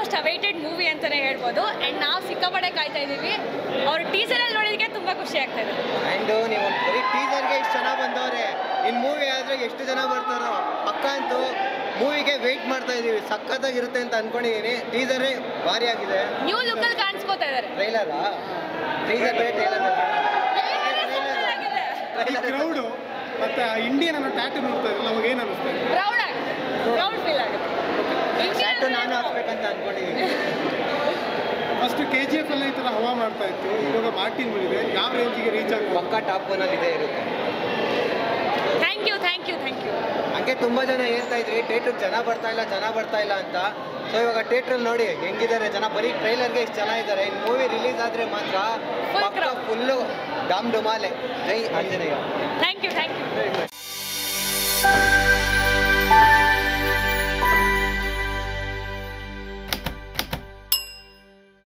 Most awaited movie ಅಂತಲೇ ಹೇಳ್ಬೋದು and ನಾವು ಸಿಕ್ಕಾಪಟ್ಟೆ ಕಾಯ್ತಾ ಇದ್ದೀವಿ ಅವ್ರ ಟೀಸರಲ್ಲಿ ನೋಡೋದಕ್ಕೆ ತುಂಬ ಖುಷಿ ಆಗ್ತಾ ಇದೆ ಆ್ಯಂಡು ನೀವು ಬರೀ ಟೀಸರ್ಗೆ ಇಷ್ಟು ಜನ ಬಂದವ್ರೆ ಇನ್ನು ಮೂವಿ ಆದರೆ ಎಷ್ಟು ಜನ ಬರ್ತಾರೋ ಪಕ್ಕ ಅಂತೂ ಮೂವಿಗೆ ವೆಯ್ಟ್ ಮಾಡ್ತಾ ಇದ್ದೀವಿ ಸಖತ್ತಾಗಿರುತ್ತೆ ಅಂತ ಅನ್ಕೊಂಡಿದ್ದೀನಿ ಟೀಸರೇ ಭಾರಿ ಆಗಿದೆ ನ್ಯೂ ಲುಕ್ಕಲ್ಲಿ ಕಾಣಿಸ್ಕೋತಾ ಇದ್ದಾರೆ ಟ್ರೈಲರಾ ಟೀಸರ್ ಬೇರೆ ಟ್ರೈಲರ್ ಈ ಕ್ರೌಡು ಮತ್ತೆ ಆ ಇಂಡಿಯನ್ ಅನ್ನೋ ಟ್ಯಾಟು ನೋಡ್ತಾ ಇದ್ರಲ್ಲ ಅವಾಗ ಏನು ಅನಿಸ್ತಾ ಇದೆ ಪ್ರೌಡ್ ಆಗುತ್ತೆ ಪ್ರೌಡ್ ಫೀಲ್ ಆಗುತ್ತೆ ಟ್ಯಾಟು ನಾನು ಹಾಕ್ಬೇಕಂತ ಅನ್ಕೊಂಡಿದ್ದೀನಿ ಫಸ್ಟ್ ಕೆ ಜಿ ಎಫ್ ಎಲ್ಲ ಈ ಥರ ಹವಾ ಮಾಡ್ತಾ ಇತ್ತು ಇವಾಗ ಮಾರ್ಟಿನ್ ಬಂದಿದೆ ಯಾವ ರೇಂಜಿಗೆ ರೀಚ್ ಆಗ್ಬೋದು ಪಕ್ಕ ಟಾಪ್ ಒನಲ್ಲಿ ಇದೇ ಇರುತ್ತೆ thank you thank you thank you ಹಂಗೆ ತುಂಬ ಜನ ಹೇಳ್ತಾ ಇದ್ರಿ ಥಿಯೇಟ್ರಿಗೆ ಜನ ಬರ್ತಾ ಇಲ್ಲ ಜನ ಬರ್ತಾ ಇಲ್ಲ ಅಂತ ಸೊ ಇವಾಗ ಥಿಯೇಟ್ರಲ್ಲಿ ನೋಡಿ ಹೆಂಗಿದ್ದಾರೆ ಜನ ಬರೀ ಟ್ರೈಲರ್ಗೆ ಇಷ್ಟು ಜನ ಇದ್ದಾರೆ ಇನ್ನು ಮೂವಿ ರಿಲೀಸ್ ಆದರೆ ಮಾತ್ರ Full ಪಕ್ಕ crowd. ಫುಲ್ಲು ಡಾಮ್ ಡುಮಾಲೆ ಜೈ Anjaneya thank you thank you very much